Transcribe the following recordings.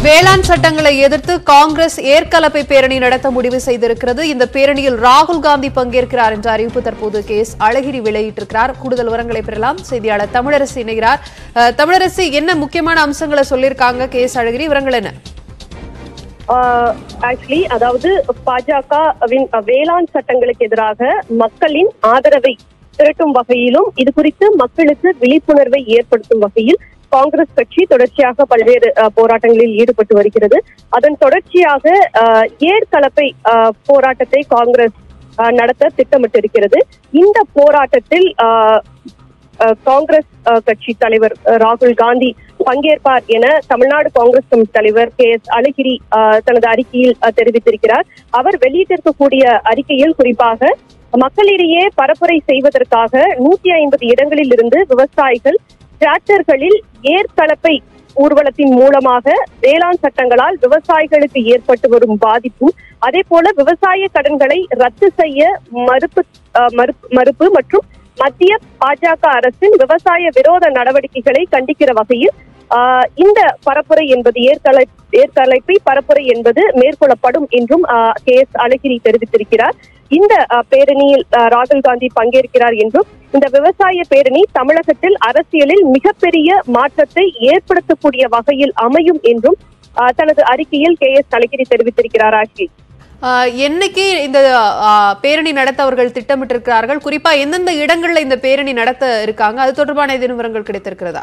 வேளாண் சட்டங்களை எதிர்த்து காங்கிரஸ் ஏற்கலப்பை பேரணி நடத்த முடிவு செய்திருக்கிறது இந்த பேரணியில் ராகுல் காந்தி பங்கேற்கிறார் என்ற அறிவிப்பு தற்போது கேஸ் அழகிரி வெளியிட்டிருக்கிறார் கூடுதல் விவரங்களை பெறலாம் செய்தியாளர் தமிழரசி இணைகிறார் அஹ், தமிழரசி என்ன முக்கியமான அம்சங்களை சொல்லியிருக்காங்க கேஸ் அழகிரி விவரங்கள் என்ன ஆக்சுவலி அதாவது பாஜகவின் வேளாண் சட்டங்களுக்கு எதிராக மக்களின் ஆதரவை திரட்டும் வகையிலும் இது குறித்து மக்களுக்கு விழிப்புணர்வை ஏற்படுத்தும் வகையில் காங்கிரஸ் கட்சி தொடர்ச்சியாக பல்வேறு அஹ், போராட்டங்களில் ஈடுபட்டு வருகிறது அதன் தொடர்ச்சியாக அஹ், ஏர்கலப்பை அஹ், போராட்டத்தை காங்கிரஸ் அஹ், நடத்த திட்டமிட்டிருக்கிறது இந்த போராட்டத்தில் அஹ், அஹ், காங்கிரஸ் அஹ், கட்சி தலைவர் அஹ், ராகுல் காந்தி பங்கேற்பார் என தமிழ்நாடு காங்கிரஸ் கமிட்டி தலைவர் கே எஸ் அழகிரி அஹ், தனது அறிக்கையில் அஹ், தெரிவித்திருக்கிறார் அவர் வெளியிட்டிருக்கக்கூடிய அறிக்கையில் குறிப்பாக மக்களிடையே பரப்புரை செய்வதற்காக நூத்தி ஐம்பது இடங்களில் இருந்து விவசாயிகள் டிராக்டர்களில் ஏற்கலப்பை ஊர்வலத்தின் மூலமாக வேளாண் சட்டங்களால் விவசாயிகளுக்கு ஏற்பட்டு வரும் பாதிப்பும் அதே போல விவசாய கடன்களை ரத்து செய்ய மறுப்பு அஹ், மறுப்பு- மறுப்பு மற்றும் மத்திய பாஜக அரசின் விவசாய விரோத நடவடிக்கைகளை கண்டிக்கிற வகையில் ஆஹ், இந்த பரப்புரை என்பது ஏற்கலை ஏற்கலைப்பை பரப்புரை என்பது மேற்கொள்ளப்படும் என்றும் ஆஹ், கே எஸ் அழகிரி தெரிவித்திருக்கிறார் இந்த ஆஹ், பேரணியில் ஆஹ், ராகுல் காந்தி பங்கேற்கிறார் என்றும் இந்த விவசாய பேரணி தமிழகத்தில் அரசியலில் மிகப்பெரிய மாற்றத்தை ஏற்படுத்தக்கூடிய வகையில் அமையும் என்றும் ஆஹ், தனது அறிக்கையில் கே எஸ் அழகிரி தெரிவித்திருக்கிறார் ஆஷி அஹ், என்னைக்கு இந்த அஹ், பேரணி நடத்த அவர்கள் திட்டமிட்டிருக்கிறார்கள் குறிப்பா எந்தெந்த இடங்கள்ல இந்த பேரணி நடத்த இருக்காங்க அது தொடர்பான ஏதேனும் விவரங்கள் கிடைத்திருக்கிறதா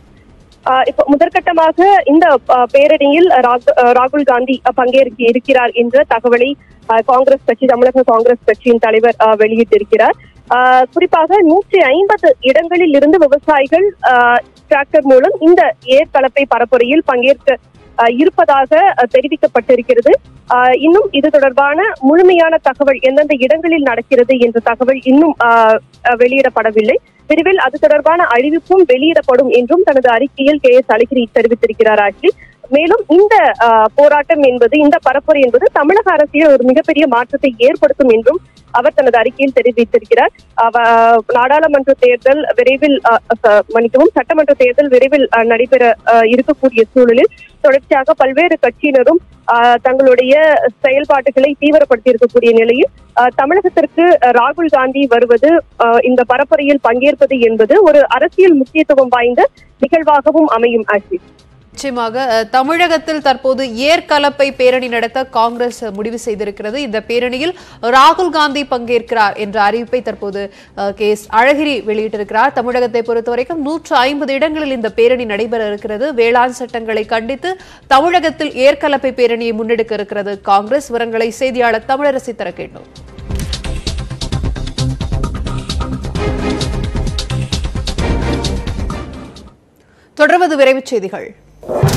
ஆஹ் இப்ப முதற்கட்டமாக இந்த ஆஹ், பேரணியில் ராகு- ஆஹ், ராகுல் காந்தி ஆஹ், பங்கேற்க இருக்கிறார் என்ற தகவலை ஆஹ், காங்கிரஸ் கட்சி தமிழக காங்கிரஸ் கட்சியின் தலைவர் ஆஹ், வெளியிட்டிருக்கிறார் ஆஹ், குறிப்பாக நூற்றி ஐம்பது இடங்களில் இருந்து விவசாயிகள் ஆஹ், டிராக்டர் மூலம் இந்த ஏற்கலப்பை பரப்புரையில் பங்கேற்க ஆஹ், இருப்பதாக ஆஹ், தெரிவிக்கப்பட்டிருக்கிறது ஆஹ், இன்னும் இது தொடர்பான முழுமையான தகவல் எந்தெந்த இடங்களில் நடக்கிறது என்ற தகவல் இன்னும் ஆஹ், ஆஹ், வெளியிடப்படவில்லை விரைவில் அது தொடர்பான அறிவிப்பும் வெளியிடப்படும் என்றும் தனது அறிக்கையில் கே எஸ் அழகிரி தெரிவித்திருக்கிறார் ஆட்சி மேலும் இந்த ஆஹ், போராட்டம் என்பது இந்த பரப்புரை என்பது தமிழக அரசியல் ஒரு மிகப்பெரிய மாற்றத்தை ஏற்படுத்தும் என்றும் அவர் தனது அறிக்கையில் தெரிவித்திருக்கிறார் அவ- நாடாளுமன்ற தேர்தல் விரைவில் ஆஹ், ச- மன்னிக்கவும் சட்டமன்ற தேர்தல் விரைவில் ஆஹ், நடைபெற ஆஹ், இருக்கக்கூடிய சூழலில் தொடர்ச்சியாக பல்வேறு கட்சியினரும் ஆஹ், தங்களுடைய செயல்பாட்டுகளை தீவிரப்படுத்தி இருக்கக்கூடிய நிலையில் ஆஹ், தமிழகத்திற்கு ஆஹ், ராகுல் காந்தி வருவது ஆஹ், இந்த பரப்புரையில் பங்கேற்பது என்பது ஒரு அரசியல் முக்கியத்துவம் வாய்ந்த நிகழ்வாகவும் அமையும் ஆஷிஷ் நிச்சயமாக அஹ், தமிழகத்தில் தற்போது ஏற்கலப்பை பேரணி நடத்த காங்கிரஸ் முடிவு செய்திருக்கிறது இந்த பேரணியில் ராகுல் காந்தி பங்கேற்கிறார் என்ற அறிவிப்பை தற்போது அஹ், கே எஸ் அழகிரி வெளியிட்டிருக்கிறார் தமிழகத்தை பொறுத்தவரைக்கும் நூற்று ஐம்பது இடங்களில் இந்த பேரணி நடைபெற இருக்கிறது வேளாண் சட்டங்களை கண்டித்து தமிழகத்தில் ஏற்கலப்பை பேரணியை முன்னெடுக்க இருக்கிறது காங்கிரஸ் விவரங்களை செய்தியாளர் தமிழரசி தர கேட்டோம் தொடர்வது விரைவுச் செய்திகள்